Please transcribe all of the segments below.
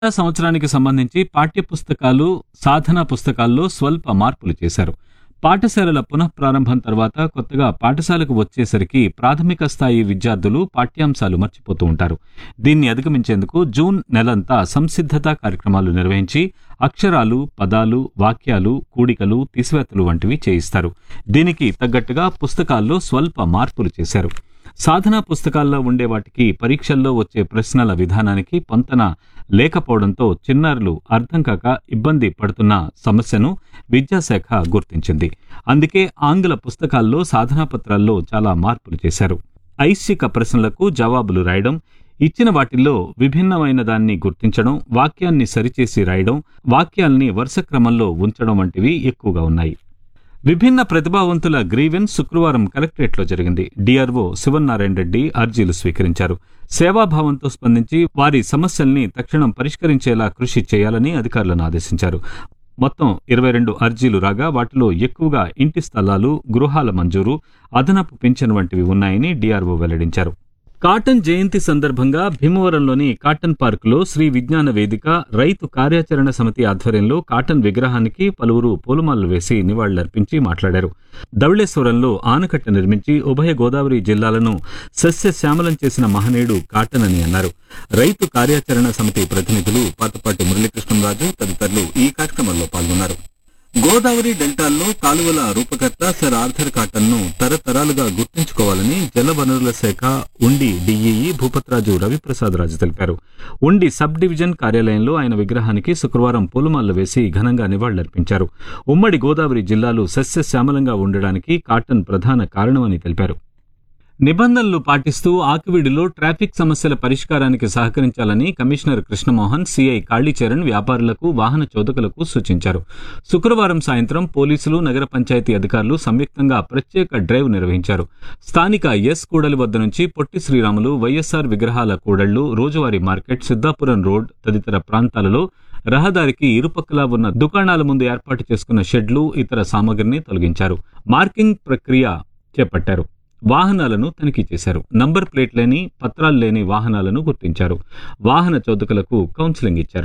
సంవత్సరానికి సంబంధించి పాఠ్య పుస్తకాలు సాధనా పుస్తకాల్లో స్వల్ప మార్పులు చేశారు పాఠశాలల పునఃప్రారంభం తర్వాత కొత్తగా పాఠశాలకు వచ్చేసరికి ప్రాథమిక స్థాయి విద్యార్థులు పాఠ్యాంశాలు మర్చిపోతూ ఉంటారు దీన్ని అధిగమించేందుకు జూన్ నెలంతా సంసిద్ధతా కార్యక్రమాలు నిర్వహించి అక్షరాలు పదాలు వాక్యాలు కూడికలు తీసివేతలు వంటివి చేయిస్తారు దీనికి తగ్గట్టుగా పుస్తకాల్లో స్వల్ప మార్పులు చేశారు సాధనా పుస్తకాల్లో ఉండే వాటికి పరీక్షల్లో వచ్చే ప్రశ్నల విధానానికి పొంతన లేకపోవడంతో చిన్నారులు అర్థం కాక ఇబ్బంది పడుతున్న సమస్యను విద్యాశాఖ గుర్తించింది అందుకే ఆంగ్ల పుస్తకాల్లో సాధనా పత్రాల్లో చాలా మార్పులు చేశారు ఐచ్ఛిక ప్రశ్నలకు జవాబులు రాయడం ఇచ్చిన వాటిల్లో విభిన్నమైన దాన్ని గుర్తించడం వాక్యాన్ని సరిచేసి రాయడం వాక్యాల్ని వరుస క్రమంలో ఉంచడం వంటివి ఎక్కువగా ఉన్నాయి విభిన్న ప్రతిభావంతుల గ్రీవెన్స్ శుక్రవారం కలెక్టరేట్లో జరిగింది డిఆర్ఓ శివనారాయణ రెడ్డి అర్జీలు స్వీకరించారు సేవాభావంతో స్పందించి వారి సమస్యల్ని తక్షణం పరిష్కరించేలా కృషి చేయాలని అధికారులను ఆదేశించారు మొత్తం ఇరవై రెండు అర్జీలు రాగా వాటిలో ఎక్కువగా ఇంటి స్థలాలు గృహాల మంజూరు అదనపు పింఛన్ వంటివి ఉన్నాయని డిఆర్ఓ వెల్లడించారు కాటన్ జయంతి సందర్భంగా భీమవరంలోని కాటన్ పార్కులో శ్రీ విజ్ఞాన వేదిక రైతు కార్యాచరణ సమితి ఆధ్వర్యంలో కాటన్ విగ్రహానికి పలువురు పూలమాలలు వేసి నివాళులర్పించి మాట్లాడారు ధవళేశ్వరంలో ఆనకట్ట నిర్మించి ఉభయ గోదావరి జిల్లాలను సస్యశ్యామలం చేసిన మహనీయుడు కాటన్ అని అన్నారు రైతు కార్యాచరణ సమితి ప్రతినిధులు పాతపాటి మురళీకృష్ణంరాజు తదితరులు ఈ కార్యక్రమంలో పాల్గొన్నారు గోదావరి డెల్టాల్లో కాలువల రూపకర్త సర్ ఆర్థర్ కాటన్ ను తరతరాలుగా గుర్తుంచుకోవాలని జలవనరుల శాఖ ఉండి డిఈఈ భూపత్రాజు రవిప్రసాద్ రాజు తెలిపారు ఉండి సబ్ డివిజన్ కార్యాలయంలో ఆయన విగ్రహానికి శుక్రవారం పూలమాలలు వేసి ఘనంగా నివాళులర్పించారు ఉమ్మడి గోదావరి జిల్లాలు సస్యశ్యామలంగా ఉండడానికి కాటన్ ప్రధాన కారణమని తెలిపారు నిబంధనలు పాటిస్తూ ఆకివీడులో ట్రాఫిక్ సమస్యల పరిష్కారానికి సహకరించాలని కమిషనర్ కృష్ణమోహన్ సిఐ కాళీచరణ్ వ్యాపారులకు వాహన చోదకులకు సూచించారు శుక్రవారం సాయంత్రం పోలీసులు నగర పంచాయతీ అధికారులు సంయుక్తంగా ప్రత్యేక డ్రైవ్ నిర్వహించారు స్థానిక ఎస్ కూడలి వద్ద నుంచి పొట్టి శ్రీరాములు వైఎస్ఆర్ విగ్రహాల కూడళ్లు రోజువారీ మార్కెట్ సిద్దాపురం రోడ్ తదితర ప్రాంతాలలో రహదారికి ఇరుపక్కలా ఉన్న దుకాణాల ముందు ఏర్పాటు చేసుకున్న షెడ్లు ఇతర సామగ్రిని తొలగించారు మార్కింగ్ ప్రక్రియ చేపట్టారు వాహనాలను తనిఖీ చేశారు నంబర్ ప్లేట్ లేని పత్రాలు లేని వాహనాలను గుర్తించారు వాహన చోదకులకు కౌన్సిలింగ్ ఇచ్చారు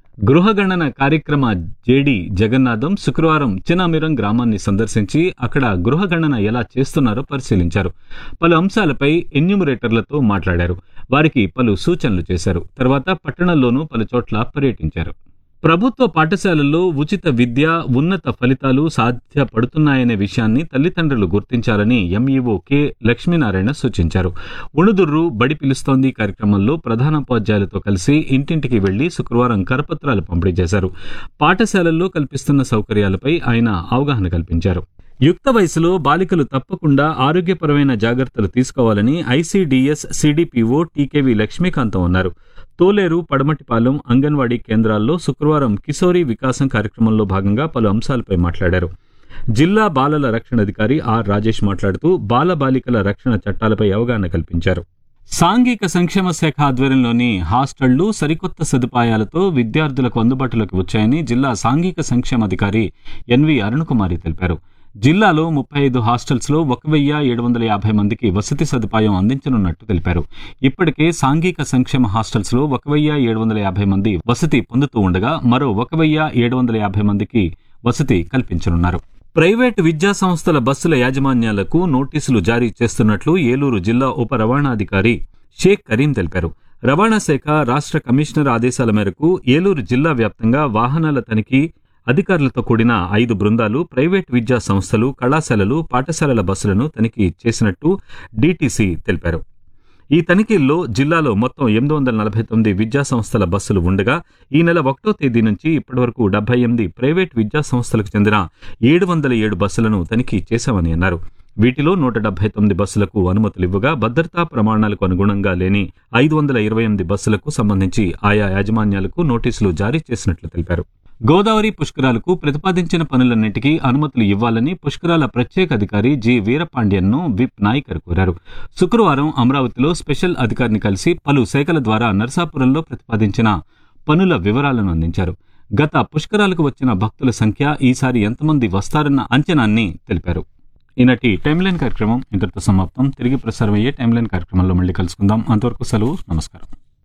గృహగణన కార్యక్రమ జేడి జగన్నాథం శుక్రవారం చినామిరం గ్రామాన్ని సందర్శించి అక్కడ గృహగణన ఎలా చేస్తున్నారో పరిశీలించారు పలు అంశాలపై ఎన్యూమరేటర్లతో మాట్లాడారు వారికి పలు సూచనలు చేశారు తర్వాత పట్టణంలోనూ పలు చోట్ల పర్యటించారు ప్రభుత్వ పాఠశాలల్లో ఉచిత విద్య ఉన్నత ఫలితాలు సాధ్యపడుతున్నాయనే విషయాన్ని తల్లిదండ్రులు గుర్తించాలని ఎంఈఓ కె లక్ష్మీనారాయణ సూచించారు ఉణుదుర్రు బడి పిలుస్తోంది కార్యక్రమంలో ప్రధానోపాధ్యాయులతో కలిసి ఇంటింటికి వెళ్లి శుక్రవారం కరపత్రాలు పంపిణీ చేశారు పాఠశాలల్లో కల్పిస్తున్న సౌకర్యాలపై ఆయన అవగాహన కల్పించారు యుక్త వయసులో బాలికలు తప్పకుండా ఆరోగ్యపరమైన జాగ్రత్తలు తీసుకోవాలని ఐసీడీఎస్ సిడిపిఓ టీకేవి లక్ష్మీకాంతం అన్నారు తోలేరు పడమటిపాలెం అంగన్వాడీ కేంద్రాల్లో శుక్రవారం కిశోరీ వికాసం కార్యక్రమంలో భాగంగా పలు అంశాలపై మాట్లాడారు జిల్లా బాలల రక్షణ అధికారి ఆర్ రాజేష్ మాట్లాడుతూ బాల బాలికల రక్షణ చట్టాలపై అవగాహన కల్పించారు సాంఘిక సంక్షేమ శాఖ ఆధ్వర్యంలోని హాస్టళ్లు సరికొత్త సదుపాయాలతో విద్యార్థులకు అందుబాటులోకి వచ్చాయని జిల్లా సాంఘిక సంక్షేమ అధికారి ఎన్వి అరుణకుమారి తెలిపారు జిల్లాలో ముప్పై ఐదు హాస్టల్స్లో ఒక వెయ్యి ఏడు వందల యాభై మందికి వసతి సదుపాయం అందించనున్నట్టు తెలిపారు ఇప్పటికే సాంఘిక సంక్షేమ హాస్టల్స్లో ఒక వెయ్యి ఏడు వందల యాభై మంది వసతి పొందుతూ ఉండగా మరో ఒక వెయ్యి ఏడు వందల యాభై మందికి వసతి కల్పించనున్నారు ప్రైవేటు విద్యా సంస్థల బస్సుల యాజమాన్యాలకు నోటీసులు జారీ చేస్తున్నట్లు ఏలూరు జిల్లా ఉప రవాణాధికారి షేక్ కరీం తెలిపారు రవాణా శాఖ రాష్ట్ర కమిషనర్ ఆదేశాల మేరకు ఏలూరు జిల్లా వ్యాప్తంగా వాహనాల తనిఖీ అధికారులతో కూడిన ఐదు బృందాలు ప్రైవేట్ విద్యా సంస్థలు కళాశాలలు పాఠశాలల బస్సులను తనిఖీ చేసినట్టు డీటీసీ తెలిపారు ఈ తనిఖీల్లో జిల్లాలో మొత్తం ఎనిమిది వందల నలభై తొమ్మిది విద్యా సంస్థల బస్సులు ఉండగా ఈ నెల ఒకటో తేదీ నుంచి ఇప్పటివరకు డెబ్బై ఎనిమిది ప్రైవేట్ విద్యా సంస్థలకు చెందిన ఏడు వందల ఏడు బస్సులను తనిఖీ చేశామని అన్నారు వీటిలో నూట డెబ్బై తొమ్మిది బస్సులకు అనుమతులు ఇవ్వగా భద్రతా ప్రమాణాలకు అనుగుణంగా లేని ఐదు వందల ఇరవై ఎనిమిది బస్సులకు సంబంధించి ఆయా యాజమాన్యాలకు నోటీసులు జారీ చేసినట్లు తెలిపారు గోదావరి పుష్కరాలకు ప్రతిపాదించిన పనులన్నింటికీ అనుమతులు ఇవ్వాలని పుష్కరాల ప్రత్యేక అధికారి జి వీరపాండ్యన్ను విప్ నాయకర్ కోరారు శుక్రవారం అమరావతిలో స్పెషల్ అధికారిని కలిసి పలు శాఖల ద్వారా నరసాపురంలో ప్రతిపాదించిన పనుల వివరాలను అందించారు గత పుష్కరాలకు వచ్చిన భక్తుల సంఖ్య ఈసారి ఎంతమంది వస్తారన్న అంచనాన్ని తెలిపారు ఈనాటి టైమ్లైన్ కార్యక్రమం ఇంతటితో సమాప్తం తిరిగి ప్రసారం అయ్యే టైమ్లైన్ కార్యక్రమంలో మళ్ళీ కలుసుకుందాం అంతవరకు సెలవు నమస్కారం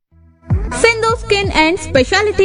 సింధు స్కిన్ అండ్ స్పెషాలిటీ